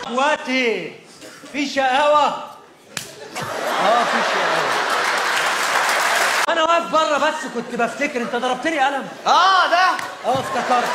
اخواتي في شقاوة اه في شقاوة انا واقف بره بس كنت بفتكر انت ضربتني قلم اه ده اه افتكرت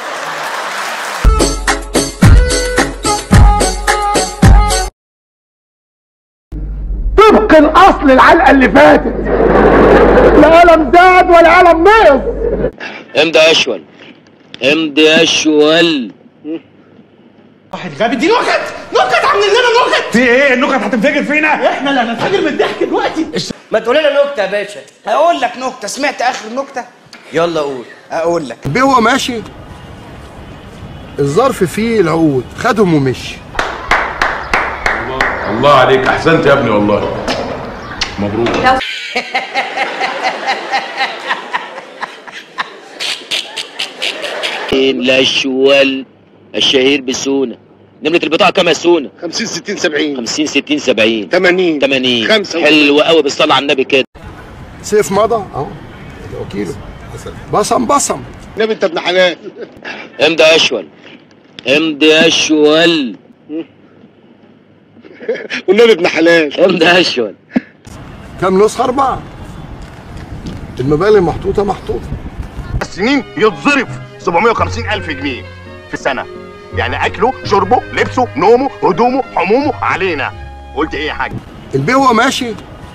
طبق الاصل العلقه اللي فاتت لا قلم زاد ولا قلم نقص امضي اشول امضي اشول واحد غبي دي نكت نكت عاملين لنا نكت في ايه النكت هتنفجر فينا احنا اللي هننفجر من الضحك دلوقتي ما تقول لنا نكته يا باشا هقول لك نكته سمعت اخر نكته يلا قول اقول لك البيه وهو ماشي الظرف فيه العود خدهم ومشي الله عليك احسنت يا ابني والله مبروك الاشول الشهير بسونا نمرة البطاقة كام يا سونا 50 60 70 50 60 70 80 80 خمسة حلو قوي بالصلاة على النبي كده سيف مضى اهو وكيله بصم بصم نبي انت ابن حلال امضي اشول امضي اشول والنبي ابن حلال امضي اشول كام نسخه اربعه المبالغ محطوطه محطوطه السنين يتظرف 750 ألف جنيه في السنة يعني أكله شربه لبسه نومه هدومه حمومه علينا قلت إيه يا حاج البيه وهو ماشي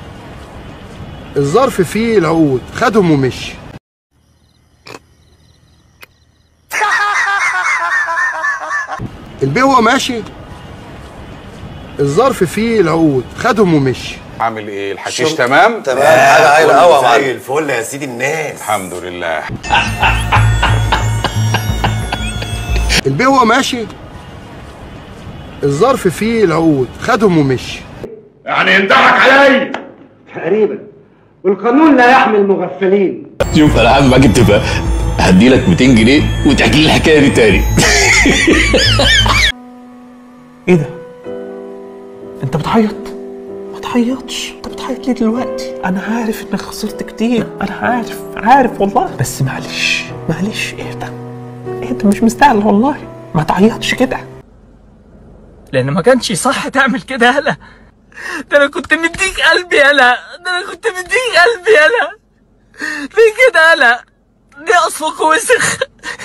الظرف فيه العود خدهم ومشي البيه وهو ماشي الظرف فيه العود خدهم ومشي عامل ايه الحشيش تمام تمام حاجه عايله قوي يا معلم زي الفل يا سيدي الناس الحمد لله البيه وهو ماشي الظرف فيه العود خدهم ومشي يعني ينضحك عليا تقريبا والقانون لا يحمي المغفلين شوف انا هعمل معاك اتفاق هدي لك 200 جنيه وتحكي لي الحكايه دي تاني ايه ده؟ انت بتعيط؟ ما تعيطش انت بتعيط ليه دلوقتي؟ انا عارف انك خسرت كتير انا عارف عارف والله بس معلش معلش اهدى اهدى مش مستاهل والله ما تعيطش كده لان ما كانش صح تعمل كده يالا ده انا كنت مديك قلبي يالا ده انا كنت مديك قلبي يالا ليه كده يالا ليه اصفك وسخ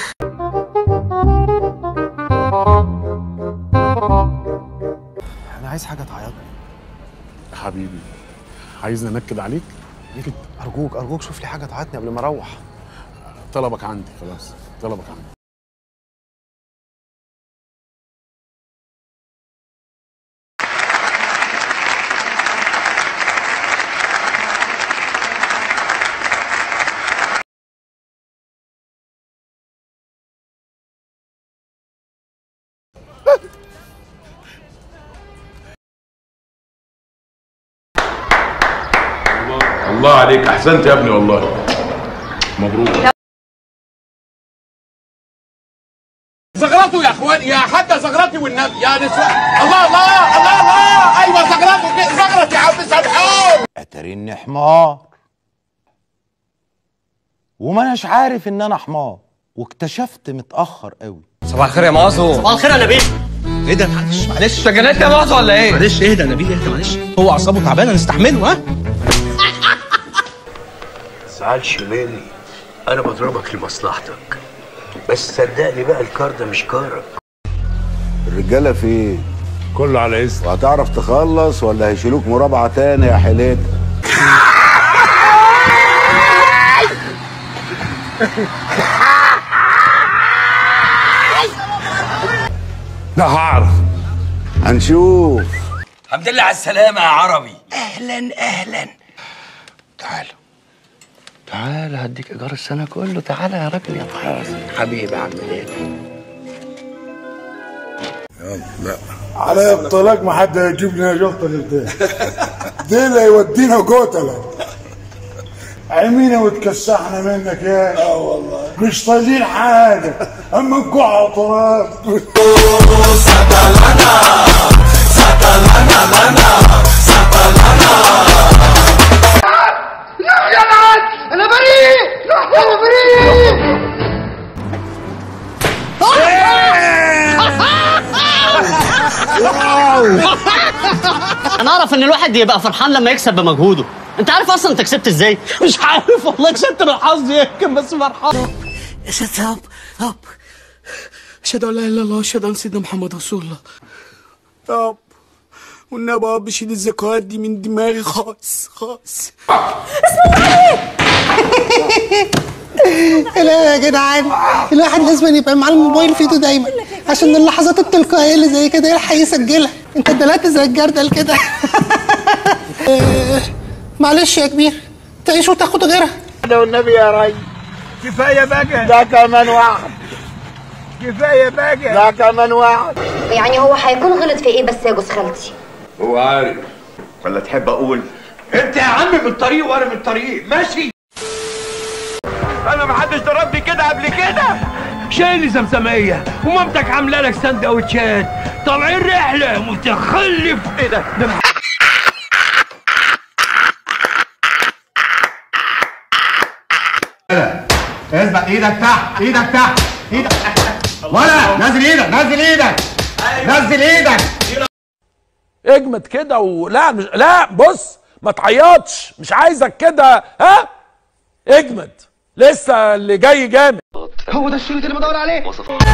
انا عايز حاجه تعيطني حبيبي عايزني انكد عليك نكد ارجوك ارجوك شوف لي حاجه تعيطني قبل ما اروح طلبك عندي خلاص طلبك عندي الله عليك احسنت يا ابني والله مبروك زغرته يا اخوان يا حتى زغرتي والنبي يا نسوان الله الله الله الله ايوه زغرته كده زغرت يا عم سامحوني اتريني حمار وما اناش عارف ان انا حمار واكتشفت متاخر قوي صباح الخير يا معظم صباح الخير يا نبيل ايه ده معلش معلش انت جننت يا معظم ولا ايه؟ معلش اهدى يا نبيل اهدى معلش هو اعصابه تعبانه نستحمله ها؟ تزعلش مني أنا بضربك لمصلحتك بس صدقني بقى الكار ده مش كارك الرجاله فين كله على اسم وهتعرف تخلص ولا هيشيلوك مرابعه تاني يا حليت لا هعرف هنشوف الحمد لله على السلامه يا عربي أهلا أهلا تعال تعال هديك إيجار السنة كله تعال يا راجل يا حازم حبيبي يا عم ليلى على الطلاق ما حد هيجيب لنا جلطه غير ده ده اللي هيودينا قتله عمينا وتكسحنا منك يا اه والله مش طايلين حاجه اما نقع تراب انا بريء انا بريء انا اعرف ان الواحد يبقى فرحان لما يكسب بمجهوده انت عارف اصلا انت كسبت ازاي مش عارف والله كسبت من حظي يمكن بس فرحان يا ساتر يا رب يا رب اشهد ان لا اله الا الله اشهد ان سيدنا محمد رسول الله يا رب والنبي يا رب شيل الذكريات دي من دماغي خالص خالص لا يا جدعان الواحد لازم يبقى معاه الموبايل في ايده دايما عشان اللحظات التلقائيه اللي زي كده يلحق يسجلها انت اتدلقت زي الجردل كده آه، معلش يا كبير تعيش وتاخد غيرها ده والنبي يا ري كفايه بقى ده كمان واحد كفايه بقى ده كمان واحد يعني هو هيكون غلط في ايه بس يا جوز خالتي هو عارف ولا تحب اقول انت يا عم من الطريق وانا من الطريق ماشي انا ما حدش ضربني كده قبل كده شايل زمزمية ومامتك عامله لك سندوتشات طالعين رحلة متخلف ايه ده؟ ده اثبت ايدك تحت ايدك تحت ايدك ولا نزل ايدك نزل ايدك نزل ايدك اجمد كده ولا مش لا بص ما تعيطش مش عايزك كده ها اجمد لسه اللي جاي جامد هو ده الشريط اللي بدور عليه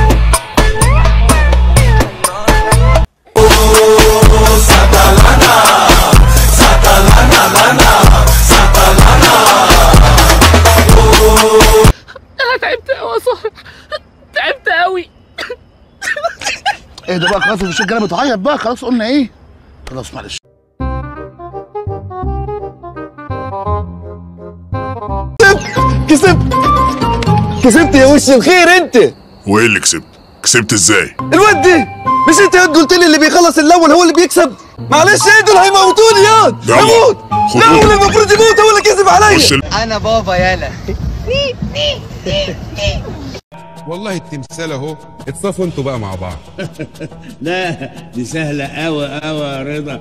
انا تعبت قوي يا صاحبي تعبت قوي ايه ده بقى خلاص مش الرجاله بتعيط بقى خلاص قلنا ايه خلاص معلش كسبت كسبت يا وش الخير انت وايه اللي كسبت؟ كسبت ازاي؟ الواد دي مش انت يا قلت لي اللي بيخلص الاول هو اللي بيكسب معلش ايه دول هيموتوني ياض يلا. هموت خد لا هو روح. اللي المفروض يموت هو اللي كسب خش عليا ال- انا بابا يالا والله التمثال اهو اتصافوا انتوا بقى مع بعض لا دي سهلة أوي أوي يا رضا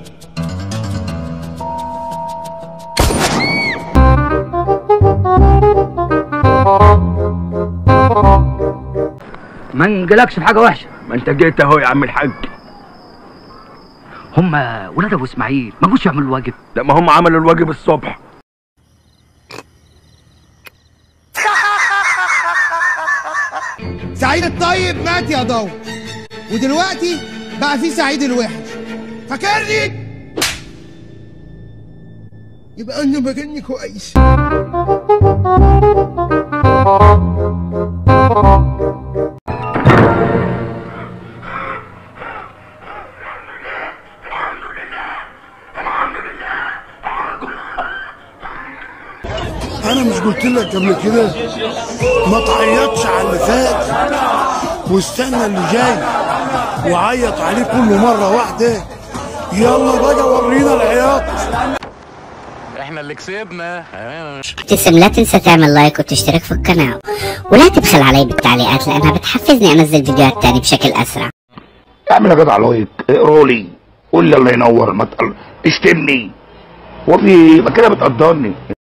ما نجلكش في حاجه وحشه ما انت جيت اهو يا عم الحاج هم ولاد ابو اسماعيل ما جوش يعملوا الواجب لا ما هم عملوا الواجب الصبح سعيد الطيب مات يا ضو ودلوقتي بقى في سعيد الوحش فاكرني يبقى انا مكاني كويس انا مش قلت لك قبل كده ما تعيطش على اللي فات واستنى اللي جاي وعيط عليه كل مره واحده يلا بقى ورينا العياط احنا اللي كسبنا ابتسم لا تنسى تعمل لايك وتشترك في القناة ولا تبخل علي بالتعليقات لأنها بتحفزني أنزل فيديوهات تاني بشكل أسرع اعمل يا جدع لايك اقروا لي قول لي الله ينور ما تقل- اشتمني وفي ما كده بتقدرني